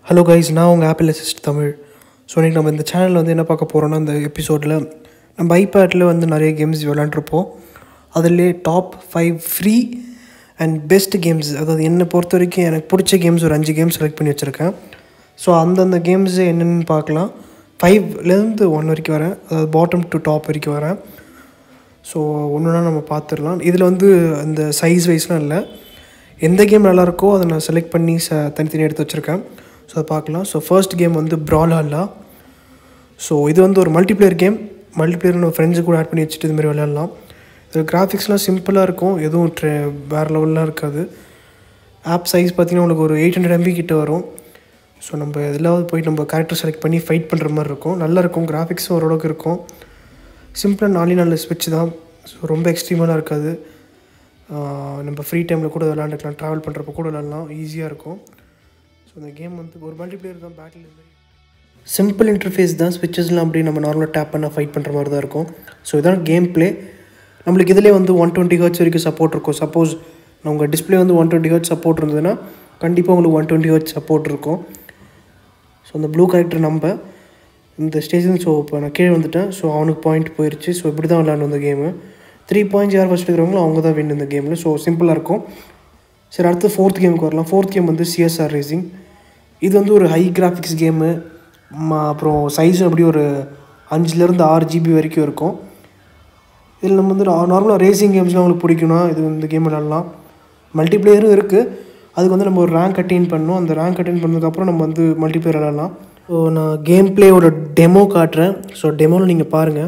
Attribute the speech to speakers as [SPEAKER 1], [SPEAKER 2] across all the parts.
[SPEAKER 1] hello guys நான் உங்கள் apple assist Tamil so இன்றைக்கி நம்ம இந்த சேனலில் வந்து என்ன பார்க்க போகிறோன்னா இந்த எபிசோடில் நம்ம ஐபேடில் வந்து நிறைய கேம்ஸ் விளாண்டுருப்போம் அதிலே top five free and best games அதாவது என்னை பொறுத்த வரைக்கும் எனக்கு பிடிச்ச கேம்ஸ் ஒரு அஞ்சு கேம்ஸ் செலக்ட் பண்ணி வச்சுருக்கேன் ஸோ அந்தந்த கேம்ஸ் என்னென்னு பார்க்கலாம் ஃபைவ்லேருந்து ஒன் வரைக்கும் வரேன் அதாவது பாட்டம் டு டாப் வரைக்கும் வரேன் ஸோ ஒன்றுனா நம்ம பார்த்துடலாம் இதில் வந்து அந்த சைஸ் வைஸ்லாம் இல்லை எந்த கேம் நல்லாயிருக்கோ அதை நான் செலக்ட் பண்ணி ச தனித்தனியாக எடுத்து வச்சுருக்கேன் ஸோ அதை பார்க்கலாம் ஸோ ஃபர்ஸ்ட் கேம் வந்து ப்ராலாலா ஸோ இது வந்து ஒரு மல்டிப்ளேயர் கேம் மல்டிப்ளேயர் நம்ம ஃப்ரெண்ட்ஸு கூட ஆட் பண்ணி வச்சுட்டு இது மாதிரி விளையாடலாம் இது கிராஃபிக்ஸ்லாம் சிம்பிளாக இருக்கும் எதுவும் ட்ரெ வேறு லெவல்லாம் இருக்காது ஆப் சைஸ் பார்த்திங்கன்னா உங்களுக்கு ஒரு எயிட் ஹண்ட்ரட் எம்பி கிட்ட வரும் ஸோ நம்ம எதிலாவது போய் நம்ம கேரக்டர் செலக்ட் பண்ணி ஃபைட் பண்ணுற மாதிரி இருக்கும் நல்லா இருக்கும் கிராஃபிக்ஸும் ஓரளவுக்கு இருக்கும் சிம்பிளாக நாலே நாலு ஸ்விட்ச் தான் ஸோ ரொம்ப எக்ஸ்ட்ரீமெலாம் இருக்காது ஆஹ் நம்ம ஃப்ரீ டைமில் கூட விளாண்டுக்கலாம் ட்ராவல் பண்ணுறப்ப கூட விளாட்லாம் ஈஸியாக இருக்கும் ஸோ இந்த கேம் வந்து ஒரு மல்டிப்ளேயர் தான் பேட்டில் சிம்பிள் இன்டர்ஃபேஸ் தான் ஸ்விட்சஸ்லாம் அப்படியே நம்ம நார்மலாக டேப் பண்ண ஃபைட் பண்ணுற மாதிரி தான் இருக்கும் ஸோ இதான் கேம் ப்ளே நம்மளுக்கு இதிலே வந்து ஒன் டுவெண்ட்டி ஹர்ட்ஸ் வரைக்கும் சப்போர்ட் இருக்கும் சப்போஸ் உங்கள் டிஸ்பிளே வந்து ஒன் டுவெண்ட்டி ஹர்ட்ஸ் சப்போர்ட் இருந்ததுன்னா கண்டிப்பாக உங்களுக்கு ஒன் டுவெண்ட்டி ஹர்ட்ஸ் சப்போர்ட் இருக்கும் ஸோ அந்த ப்ளூ கேரக்டர் நம்ம இந்த ஸ்டேஷன் ஸோ இப்போ நான் கீழே வந்துட்டேன் ஸோ அவனுக்கு பாயிண்ட் போயிடுச்சு ஸோ இப்படி தான் விளாண்டு இந்த கேமு த்ரீ பாயிண்ட்ஸ் யார் ஃபஸ்ட் இருக்கிறவங்களோ அவங்க தான் வின் இந்த கேமில் ஸோ சிம்பிளாக இருக்கும் சரி அடுத்து ஃபோர்த் கேமுக்கு வரலாம் ஃபோர்த் கேம் வந்து சிஎஸ்ஆர் ரேசிங் இது வந்து ஒரு ஹை கிராஃபிக்ஸ் கேமு அப்புறம் சைஸும் அப்படி ஒரு அஞ்சுலேருந்து ஆறு ஜிபி வரைக்கும் இருக்கும் இதில் நம்ம வந்து நார்மலாக ரேசிங் கேம்ஸ்லாம் உங்களுக்கு பிடிக்கும்னா இது இந்த கேம் விளாட்லாம் மல்டிப்ளேயரும் இருக்குது அதுக்கு வந்து நம்ம ஒரு ரேங்க் அட்டைன் பண்ணணும் அந்த ரேங்க் அட்டைன் பண்ணதுக்கப்புறம் நம்ம வந்து மல்டிப்ளேயர் விளாட்லாம் ஸோ நான் கேம் பிளேயோட டெமோ காட்டுறேன் ஸோ டெமோவில் நீங்கள் பாருங்கள்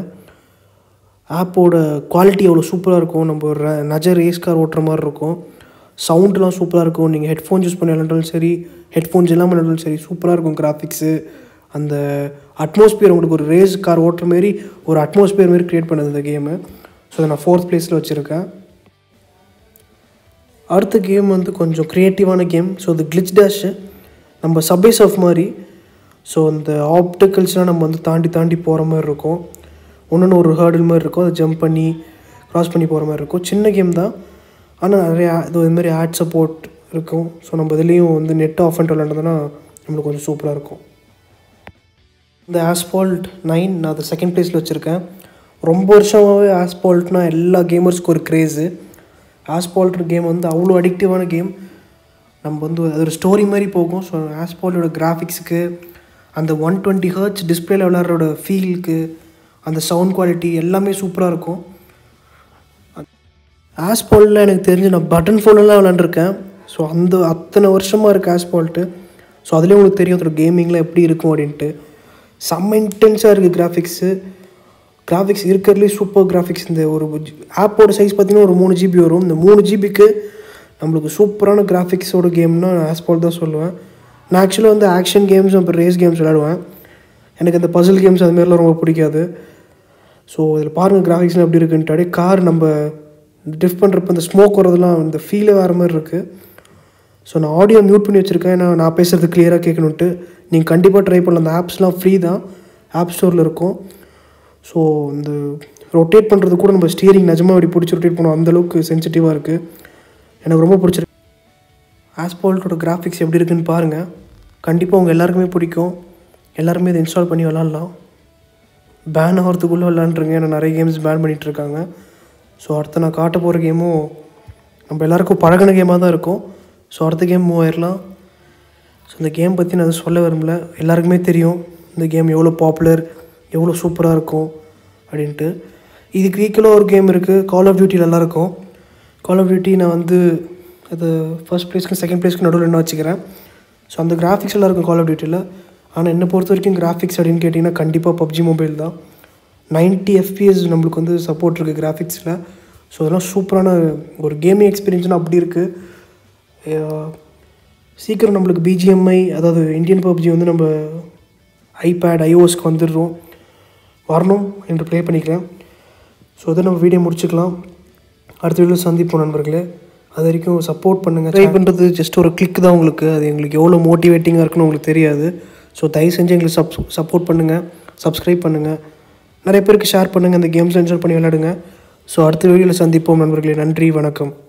[SPEAKER 1] ஆப்போட குவாலிட்டி எவ்வளோ சூப்பராக இருக்கும் நம்ம ஒரு ர- நஜ ரேஸ் கார் ஓட்டுற மாதிரி இருக்கும் சவுண்ட்லாம் சூப்பராக இருக்கும் நீங்கள் ஹெட்ஃபோன்ஸ் யூஸ் பண்ணி விளாண்டாலும் சரி ஹெட்ஃபோன்ஸ் எல்லாம் விளாண்டாலும் சரி சூப்பராக இருக்கும் கிராஃபிக்ஸு அந்த அட்மாஸ்பியர் உங்களுக்கு ஒரு ரேஸ் கார் ஓட்டுற மாரி ஒரு அட்மாஸ்பியர் மாரி க்ரியேட் பண்ணுது இந்த கேமு ஸோ அதை நான் ஃபோர்த் ப்ளேஸில் வச்சுருக்கேன் அடுத்த கேம் வந்து கொஞ்சம் க்ரியேட்டிவான கேம் ஸோ இது கிளிச் டேஷு நம்ம சப்வே சர்ஃப் மாதிரி ஸோ இந்த ஆப்டிக்கல்ஸ்லாம் நம்ம வந்து தாண்டி தாண்டி போகிற மாதிரி இருக்கும் ஒன்று ஒரு ஹேர்டில் மாதிரி இருக்கும் அதை ஜம்ப் பண்ணி க்ராஸ் பண்ணி போகிற மாதிரி இருக்கும் சின்ன கேம் தான் ஆனால் நிறைய இது இது மாதிரி ஆட் சப்போர்ட் இருக்கும் ஸோ நம்ம இதுலேயும் வந்து நெட் ஆஃப் பண்ணிட்டு விளாண்டதுன்னா நம்மளுக்கு கொஞ்சம் சூப்பராக இருக்கும் இந்த ஆஸ்பால்ட் நைன் நான் அதை செகண்ட் ப்ளேஸில் வச்சுருக்கேன் ரொம்ப வருஷமாகவே ஆஸ்பால்ட்னா எல்லா கேமர்ஸ்க்கும் ஒரு க்ரேஸு ஆஸ்பால்ட் கேம் வந்து அவ்வளோ அடிக்டிவான கேம் நம்ம வந்து அது ஒரு ஸ்டோரி மாதிரி போகும் ஸோ ஆஸ்பால்ட்டோட கிராஃபிக்ஸுக்கு அந்த ஒன் டுவெண்ட்டி ஹர்ட்ஸ் டிஸ்பிளேல விளாட்றோட ஃபீலுக்கு அந்த சவுண்ட் குவாலிட்டி எல்லாமே சூப்பராக இருக்கும் ஆஸ்பால்ட்டில் எனக்கு தெரிஞ்சு நான் பட்டன் ஃபோன்லாம் விளாண்டுருக்கேன் ஸோ அந்த அத்தனை வருஷமாக இருக்குது ஆஸ்பால்ட்டு ஸோ அதுலேயும் உங்களுக்கு தெரியும் அதோட கேமிங்லாம் எப்படி இருக்கும் அப்படின்ட்டு செம்ம இன்டென்ஸாக இருக்குது கிராஃபிக்ஸு கிராஃபிக்ஸ் இருக்கிறதுலே சூப்பர் கிராஃபிக்ஸ் இந்த ஒரு ஆப்போட சைஸ் பார்த்தீங்கன்னா ஒரு மூணு ஜிபி வரும் இந்த மூணு ஜிபிக்கு நம்மளுக்கு சூப்பரான கிராஃபிக்ஸோட கேம்னா ஆஸ்பால் தான் சொல்லுவேன் நான் ஆக்சுவலாக வந்து ஆக்ஷன் கேம்ஸ் அப்புறம் ரேஸ் கேம்ஸ் விளாடுவேன் எனக்கு இந்த பசில் கேம்ஸ் அதுமாரிலாம் ரொம்ப பிடிக்காது ஸோ இதில் பாருங்கள் கிராஃபிக்ஸ்லாம் எப்படி இருக்குன்ட்டு அப்படியே கார் நம்ம டிஃப் பண்ணுறப்ப இந்த ஸ்மோக் வரதெல்லாம் இந்த ஃபீலே வேறு மாதிரி இருக்குது ஸோ நான் ஆடியோ மியூட் பண்ணி வச்சுருக்கேன் ஏன்னா நான் பேசுகிறது கிளியராக கேட்கணுன்ட்டு நீங்கள் கண்டிப்பாக ட்ரை பண்ணலாம் அந்த ஆப்ஸ்லாம் ஃப்ரீ தான் ஆப் ஸ்டோரில் இருக்கும் ஸோ இந்த ரொட்டேட் பண்ணுறது கூட நம்ம ஸ்டியரிங் நிஜமாக அப்படி பிடிச்சி ரொட்டேட் பண்ணுவோம் அந்தளவுக்கு சென்சிட்டிவாக இருக்குது எனக்கு ரொம்ப பிடிச்சிருக்கு ஆஸ்பால்ட்டோட கிராஃபிக்ஸ் எப்படி இருக்குன்னு பாருங்கள் கண்டிப்பாக உங்கள் எல்லாருக்குமே பிடிக்கும் எல்லாருமே இதை இன்ஸ்டால் பண்ணி விளாட்லாம் பேன் ஆகிறதுக்குள்ளே விளாண்டுருங்க ஏன்னா நிறைய கேம்ஸ் பேன் பண்ணிகிட்டு இருக்காங்க ஸோ அடுத்து நான் காட்ட போகிற கேமும் நம்ம எல்லாருக்கும் பழகின கேமாக தான் இருக்கும் ஸோ அடுத்த கேம் மூவ் ஆயிடலாம் ஸோ இந்த கேம் பற்றி நான் எதுவும் சொல்ல விரும்பல எல்லாருக்குமே தெரியும் இந்த கேம் எவ்வளோ பாப்புலர் எவ்வளோ சூப்பராக இருக்கும் அப்படின்ட்டு இதுக்கு ஈக்குவலாக ஒரு கேம் இருக்குது கால் ஆஃப் டியூட்டி நல்லாயிருக்கும் கால் ஆஃப் டியூட்டி நான் வந்து அது ஃபர்ஸ்ட் ப்ளேஸ்க்கு செகண்ட் ப்ளேஸ்க்கு நடுவில் என்ன வச்சுக்கிறேன் ஸோ அந்த கிராஃபிக்ஸ் எல்லாம் இருக்கும் கால் ஆஃப் டியூட்டியில் ஆனால் என்னை பொறுத்த வரைக்கும் கிராஃபிக்ஸ் அப்படின்னு கேட்டிங்கன்னா கண்டிப்பாக பப்ஜி மொபைல் தான் 90 எஃப்பிஎஸ் நம்மளுக்கு வந்து சப்போர்ட் இருக்குது கிராஃபிக்ஸில் ஸோ அதெல்லாம் சூப்பரான ஒரு கேமிங் எக்ஸ்பீரியன்ஸ்னால் அப்படி இருக்குது சீக்கிரம் நம்மளுக்கு பிஜிஎம்ஐ அதாவது இந்தியன் பப்ஜி வந்து நம்ம ஐபேட் ஐஓஎஸ்க்கு வந்துடுறோம் வரணும் என்று ப்ளே பண்ணிக்கிறேன் ஸோ இதை நம்ம வீடியோ முடிச்சுக்கலாம் அடுத்த வீடியோ சந்திப்போம் நண்பர்களே அது வரைக்கும் சப்போர்ட் பண்ணுங்கள் ட்ரை பண்ணுறது ஜஸ்ட் ஒரு கிளிக் தான் உங்களுக்கு அது எங்களுக்கு எவ்வளோ மோட்டிவேட்டிங்காக இருக்குன்னு உங்களுக்கு தெரியாது ஸோ தயவு செஞ்சு எங்களுக்கு சப் சப்போர்ட் பண்ணுங்கள் சப்ஸ்கிரைப் பண்ணுங்கள் நிறைய பேருக்கு ஷேர் பண்ணுங்கள் இந்த கேம்ஸ் என்ஜாய் பண்ணி விளையாடுங்க ஸோ அடுத்த வீடியோவில் சந்திப்போம் நண்பர்களே நன்றி வணக்கம்